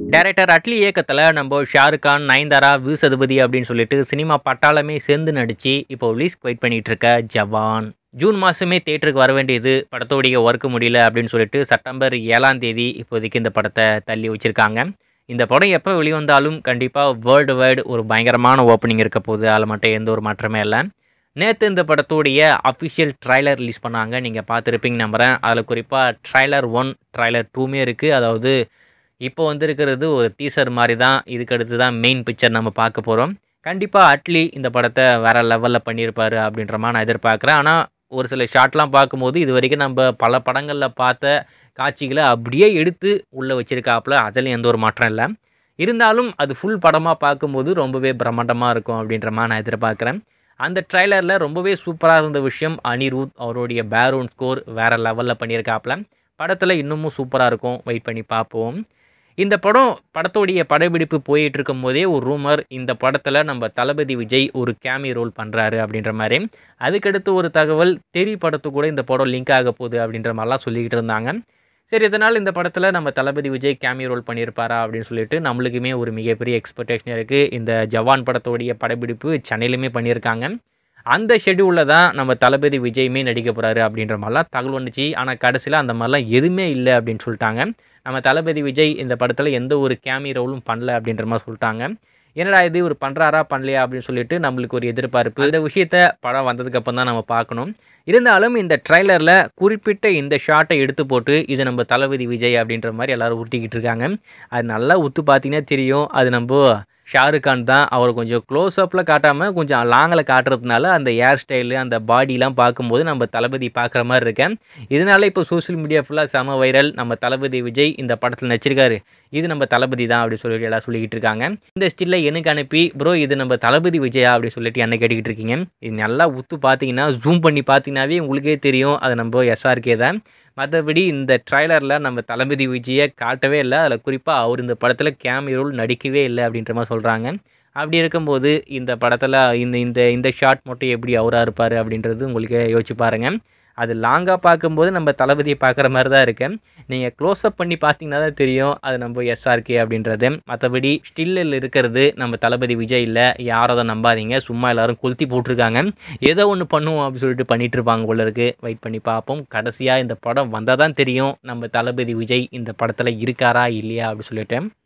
director Atlee இயக்கத்தில் நம்ம ஷாருக் கான் நயன்தாரா வி சதுபதி அப்படின்னு சொல்லிட்டு சினிமா பட்டாளமே சேர்ந்து நடித்து இப்போ ரிலீஸ்க்கு வெயிட் பண்ணிட்டு இருக்க ஜவான் ஜூன் மாதமே தேட்டருக்கு வர வேண்டியது படத்தோடைய ஒர்க்கு முடியல அப்படின்னு சொல்லிட்டு செப்டம்பர் ஏழாம் தேதி இப்போதைக்கு இந்த படத்தை தள்ளி வச்சுருக்காங்க இந்த படம் எப்போ வெளிவந்தாலும் கண்டிப்பாக வேர்ல்டு வைடு ஒரு பயங்கரமான ஓப்பனிங் இருக்க போகுது அதில் மட்டும் எந்த ஒரு மாற்றமே இல்லை நேற்று இந்த படத்துடைய அஃபிஷியல் ட்ரைலர் ரிலீஸ் பண்ணாங்க நீங்கள் பார்த்துருப்பீங்க நம்புகிறேன் அதில் குறிப்பாக ட்ரைலர் ஒன் ட்ரைலர் டூமே இருக்குது அதாவது இப்போ வந்திருக்கிறது ஒரு டீசர் மாதிரி தான் இதுக்கு அடுத்து தான் மெயின் பிக்சர் நம்ம பார்க்க போகிறோம் கண்டிப்பாக அட்லி இந்த படத்தை வேறு லெவலில் பண்ணியிருப்பாரு அப்படின்ற மாதிரி நான் எதிர்பார்க்குறேன் ஆனால் ஒரு சில ஷாட்லாம் பார்க்கும்போது இது வரைக்கும் நம்ம பல படங்களில் பார்த்த காட்சிகளை அப்படியே எடுத்து உள்ளே வச்சுருக்காப்புல அதில் எந்த ஒரு மாற்றம் இல்லை இருந்தாலும் அது ஃபுல் படமாக பார்க்கும்போது ரொம்பவே பிரம்மாண்டமாக இருக்கும் அப்படின்ற மாதிரி நான் எதிர்பார்க்குறேன் அந்த ட்ரைலரில் ரொம்பவே சூப்பராக இருந்த விஷயம் அனிருத் அவருடைய பேக்ரவுண்ட் ஸ்கோர் வேறு லெவலில் பண்ணியிருக்காப்புல படத்தில் இன்னமும் சூப்பராக இருக்கும் வெயிட் பண்ணி பார்ப்போம் இந்த படம் படத்தோடைய படப்பிடிப்பு போயிட்டு இருக்கும் போதே ஒரு ரூமர் இந்த படத்தில் நம்ம தளபதி விஜய் ஒரு கேமி ரோல் பண்ணுறாரு அப்படின்ற மாதிரி அதுக்கடுத்து ஒரு தகவல் தெரி படத்து கூட இந்த படம் லிங்க் ஆக போகுது அப்படின்ற மாதிரிலாம் சொல்லிக்கிட்டு இருந்தாங்க சரி இதனால் இந்த படத்தில் நம்ம தளபதி விஜய் கேமி ரோல் பண்ணியிருப்பாரா அப்படின்னு சொல்லிட்டு நம்மளுக்குமே ஒரு மிகப்பெரிய எக்ஸ்பெக்டேஷன் இருக்குது இந்த ஜவான் படத்தோடைய படப்பிடிப்பு சென்னையிலுமே பண்ணியிருக்காங்க அந்த ஷெடியூலில் தான் நம்ம தளபதி விஜயுமே நடிக்க போகிறாரு அப்படின்ற மாதிரிலாம் தகவல் வந்துச்சு ஆனால் கடைசியில் அந்த மாதிரிலாம் எதுவுமே இல்லை அப்படின்னு சொல்லிட்டாங்க நம்ம தளபதி விஜய் இந்த படத்தில் எந்த ஒரு கேமி ரோலும் பண்ணல அப்படின்ற மாதிரி சொல்லிட்டாங்க என்னடா இது ஒரு பண்ணுறாரா பண்ணலையா அப்படின்னு சொல்லிட்டு நம்மளுக்கு ஒரு எதிர்பார்ப்பு இந்த விஷயத்த படம் வந்ததுக்கப்புறம் தான் நம்ம பார்க்கணும் இருந்தாலும் இந்த ட்ரைலரில் குறிப்பிட்ட இந்த ஷாட்டை எடுத்து போட்டு இது நம்ம தளபதி விஜய் அப்படின்ற மாதிரி எல்லோரும் உருட்டிக்கிட்டு இருக்காங்க அது நல்லா உத்து பார்த்தீங்கன்னா தெரியும் அது நம்ம ஷாருக் கான் தான் அவர் கொஞ்சம் க்ளோஸ் அப்பில் காட்டாமல் கொஞ்சம் லாங்கில் காட்டுறதுனால அந்த ஹேர் ஸ்டைலு அந்த பாடிலாம் பார்க்கும்போது நம்ம தளபதி பார்க்குற மாதிரி இருக்கேன் இதனால இப்போ சோஷியல் மீடியா ஃபுல்லாக செம வைரல் நம்ம தளபதி விஜய் இந்த படத்தில் நடிச்சிருக்காரு இது நம்ம தளபதி தான் அப்படி சொல்லிட்டு எல்லாம் சொல்லிக்கிட்டு இருக்காங்க இந்த ஸ்டில்லை எனக்கு அனுப்பி ப்ரோ இது நம்ம தளபதி விஜயா அப்படி சொல்லிட்டு என்ன கேட்டுக்கிட்டு இருக்கீங்க இது நல்லா உத்து பார்த்தீங்கன்னா ஜூம் பண்ணி பார்த்தீங்கன்னாவே உங்களுக்கே தெரியும் அது நம்ம எஸ்ஆர்கே தான் மற்றபடி இந்த ட்ரைலரில் நம்ம தளபதி விஜயை காட்டவே இல்லை அதில் குறிப்பாக அவர் இந்த படத்தில் கேமி ரோல் நடிக்கவே இல்லை அப்படின்ற மாதிரி சொல்கிறாங்க அப்படி இருக்கும்போது இந்த படத்தில் இந்த இந்த இந்த ஷாட் மட்டும் எப்படி அவராக இருப்பார் அப்படின்றது உங்களுக்கு யோசிச்சு பாருங்கள் அது லாங்காக பார்க்கும்போது நம்ம தளபதியை பார்க்குற மாதிரி தான் இருக்கேன் நீங்கள் க்ளோஸ்அப் பண்ணி பார்த்தீங்கன்னா தான் தெரியும் அது நம்ம எஸ்ஆர்கே அப்படின்றது மற்றபடி ஸ்டில்லில் இருக்கிறது நம்ம தளபதி விஜய் இல்லை யாரும் அதை நம்பாதீங்க சும்மா எல்லாரும் கொளுத்தி போட்டிருக்காங்க ஏதோ ஒன்று பண்ணுவோம் அப்படின்னு சொல்லிட்டு பண்ணிட்டு இருப்பாங்க போல இருக்கு வெயிட் பண்ணி பார்ப்போம் கடைசியாக இந்த படம் வந்தால் தான் தெரியும் நம்ம தளபதி விஜய் இந்த படத்தில் இருக்காரா இல்லையா அப்படின்னு சொல்லிட்டு